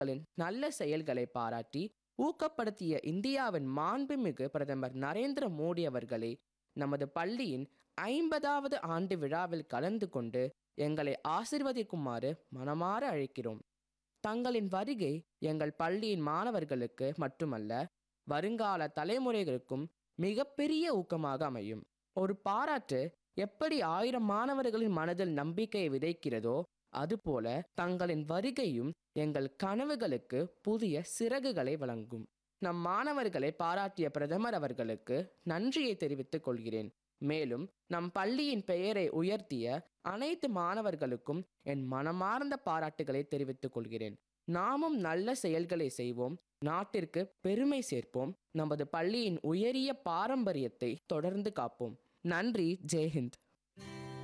மாணவர்களின் நல்ல செயல்களை பாராட்டி ஊக்கப்படுத்திய இந்தியாவின் மாண்புமிகு பிரதமர் நரேந்திர மோடி அவர்களை நமது பள்ளியின் ஐம்பதாவது ஆண்டு விழாவில் கலந்து கொண்டு எங்களை ஆசிர்வதிக்குமாறு மனமாற அழைக்கிறோம் தங்களின் வருகை எங்கள் பள்ளியின் மாணவர்களுக்கு மட்டுமல்ல வருங்கால தலைமுறைகளுக்கும் மிகப்பெரிய ஊக்கமாக அமையும் ஒரு பாராட்டு எப்படி ஆயிரம் மாணவர்களின் மனதில் நம்பிக்கையை விதைக்கிறதோ அதுபோல தங்களின் வருகையும் எங்கள் கனவுகளுக்கு புதிய சிறகுகளை வழங்கும் நம் மாணவர்களை பாராட்டிய பிரதமர் அவர்களுக்கு நன்றியை தெரிவித்துக் கொள்கிறேன் மேலும் நம் பள்ளியின் பெயரை உயர்த்திய அனைத்து மாணவர்களுக்கும் என் மனமார்ந்த பாராட்டுகளை தெரிவித்துக் கொள்கிறேன் நாமும் நல்ல செயல்களை செய்வோம் நாட்டிற்கு பெருமை சேர்ப்போம் நமது பள்ளியின் உயரிய பாரம்பரியத்தை தொடர்ந்து காப்போம் நன்றி ஜெய்ஹிந்த்